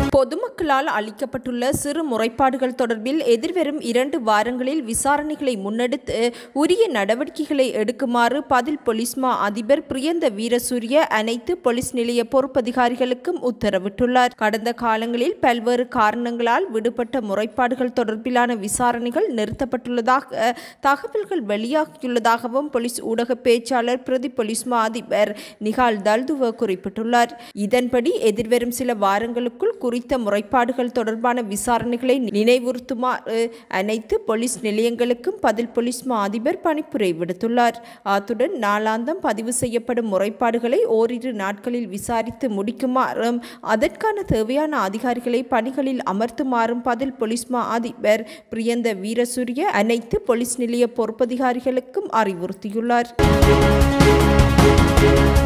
பொதுமக்களால் அளிக்கப்பட்டுள்ள சிறு முறைப்பாடுகள் தொடர்பில் எதிர்வரும் இரண்டு வாரங்களில் விசாரணைகளை முன்னெடுத்து உரிய நடவடிக்கைகளை எடுக்குமாறு பதில் போலீஸ் மா அதிபர் பிரியந்த வீரசூரிய அனைத்து போலீஸ் நிலைய பொறுப்பதிகாரிகளுக்கும் உத்தரவிட்டுள்ளார் கடந்த காலங்களில் பல்வேறு காரணங்களால் விடுபட்ட முறைப்பாடுகள் தொடர்பிலான விசாரணைகள் நிறுத்தப்பட்டுள்ளதாக தகவல்கள் வெளியாகியுள்ளதாகவும் போலீஸ் ஊடக பேச்சாளர் பிரதி போலீஸ் மா அதிபர் நிகால் தல்துவ குறிப்பிட்டுள்ளார் இதன்படி எதிர்வரும் சில வாரங்களுக்குள் குறித்த முறைப்பாடுகள் தொடர்பான விசாரணைகளை நினைவுறுத்துமாறு அனைத்து போலீஸ் நிலையங்களுக்கும் பதில் போலீஸ் மா அதிபர் பணிப்புரை விடுத்துள்ளார் அத்துடன் நாளாந்தம் பதிவு செய்யப்படும் முறைப்பாடுகளை ஓரிரு நாட்களில் விசாரித்து முடிக்குமாறும் அதற்கான தேவையான அதிகாரிகளை பணிகளில் அமர்த்துமாறும் பதில் போலீஸ் மா அதிபர் பிரியந்த வீரசூரிய அனைத்து போலீஸ் நிலைய பொறுப்பதிகாரிகளுக்கும் அறிவுறுத்தியுள்ளார்